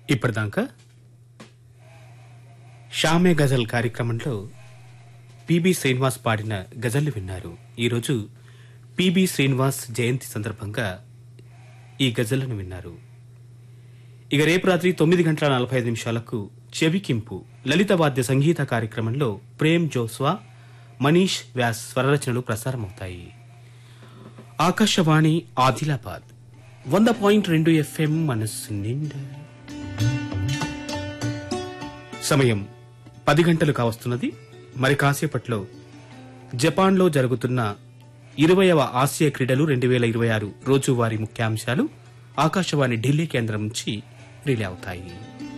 ఇప్పటిదాకా షామే గజల్ కార్యక్రమంలో పిబి శ్రీనివాస్ పాడిన గజల్లు విన్నారు ఈరోజు పిబి శ్రీనివాస్ జయంతి సందర్భంగా ఈ గజల్లను విన్నారు ఇక రేపు రాత్రి తొమ్మిది గంటల నలభై ఐదు నిమిషాలకు చెవికింపు లలిత వాద్య సంగీత కార్యక్రమంలో ప్రేమ్ జోస్వా మనీష్ వ్యాస్ స్వరరచనలు ప్రసారమవుతాయి ఆకాశవాణి ఆదిలాబాద్ వంద పాయింట్ రెండు ఎఫ్ఎం మనస్సు నిండా సమయం పది గంటలు కావస్తున్నది మరి కాసేపట్లో జపాన్లో జరుగుతున్న ఇరవయవ ఆసియా క్రీడలు రెండు వేల ఇరవై ఆరు రోజువారీ ముఖ్యాంశాలు ఆకాశవాణి ఢిల్లీ కేంద్రం నుంచి రిలే అవుతాయి